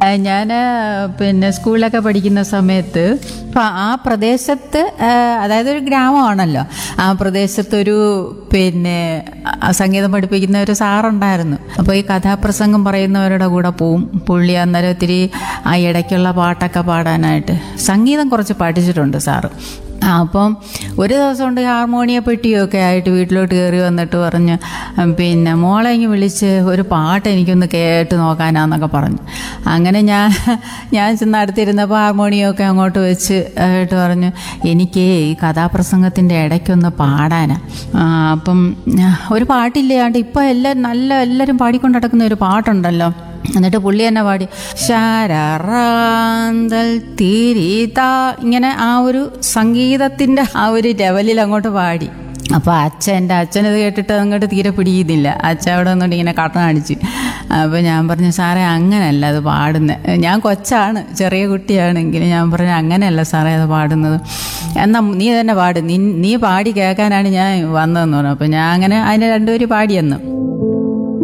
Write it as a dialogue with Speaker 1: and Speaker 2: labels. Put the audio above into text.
Speaker 1: ഞാൻ പിന്നെ സ്കൂളിലൊക്കെ പഠിക്കുന്ന സമയത്ത് ഇപ്പം ആ പ്രദേശത്ത് ആ, അതായത് ഒരു ഗ്രാമമാണല്ലോ ആ പ്രദേശത്തൊരു പിന്നെ ആ, സംഗീതം പഠിപ്പിക്കുന്ന ഒരു സാറുണ്ടായിരുന്നു അപ്പോൾ ഈ കഥാപ്രസംഗം പറയുന്നവരുടെ കൂടെ പോവും പുള്ളി അന്നേരം ഒത്തിരി ആ ഇടയ്ക്കുള്ള പാട്ടൊക്കെ പാടാനായിട്ട് സംഗീതം കുറച്ച് പഠിച്ചിട്ടുണ്ട് സാറ് ആ, അപ്പം ഒരു ദിവസം കൊണ്ട് ഹാർമോണിയ പെട്ടിയൊക്കെ ആയിട്ട് വീട്ടിലോട്ട് കയറി വന്നിട്ട് പറഞ്ഞ് ഉം, പിന്നെ മോളെ ഇങ്ങ് വിളിച്ച് ഒരു പാട്ട് എനിക്കൊന്ന് കേട്ട് നോക്കാനാന്നൊക്കെ പറഞ്ഞു അങ്ങനെ ഞാൻ ഞാൻ ചെന്ന് അടുത്തിരുന്നപ്പോൾ ഹാർമോണിയമൊക്കെ അങ്ങോട്ട് വെച്ച് ആയിട്ട് പറഞ്ഞു എനിക്ക് ഈ കഥാപ്രസംഗത്തിൻ്റെ ഇടയ്ക്കൊന്ന് പാടാനാ ആ, അപ്പം ആ, ഒരു പാട്ടില്ലാണ്ട് ഇപ്പം എല്ലാം നല്ല എല്ലാവരും പാടിക്കൊണ്ട് നടക്കുന്ന ഒരു പാട്ടുണ്ടല്ലോ എന്നിട്ട് പുള്ളി തന്നെ പാടി ശാരാന്തൽ തിരിതാ ഇങ്ങനെ ആ ഒരു സംഗീതത്തിന്റെ ആ ഒരു ലെവലിൽ അങ്ങോട്ട് പാടി അപ്പോൾ അച്ഛൻ എൻ്റെ അച്ഛൻ ഇത് കേട്ടിട്ട് അങ്ങോട്ട് തീരെ പിടിയുന്നില്ല അച്ഛൻ അവിടെ വന്നുകൊണ്ട് ഇങ്ങനെ കട്ടൻ അടിച്ച് അപ്പോൾ ഞാൻ പറഞ്ഞു സാറേ അങ്ങനെയല്ല അത് പാടുന്നത് ഞാൻ കൊച്ചാണ് ചെറിയ കുട്ടിയാണെങ്കിൽ ഞാൻ പറഞ്ഞു അങ്ങനെയല്ല സാറേ അത് പാടുന്നത് എന്നാൽ നീ തന്നെ പാട് നീ നീ പാടി കേൾക്കാനാണ് ഞാൻ വന്നതെന്ന് പറഞ്ഞു അപ്പോൾ ഞാൻ അങ്ങനെ അതിനെ രണ്ടുപേരും പാടിയെന്നു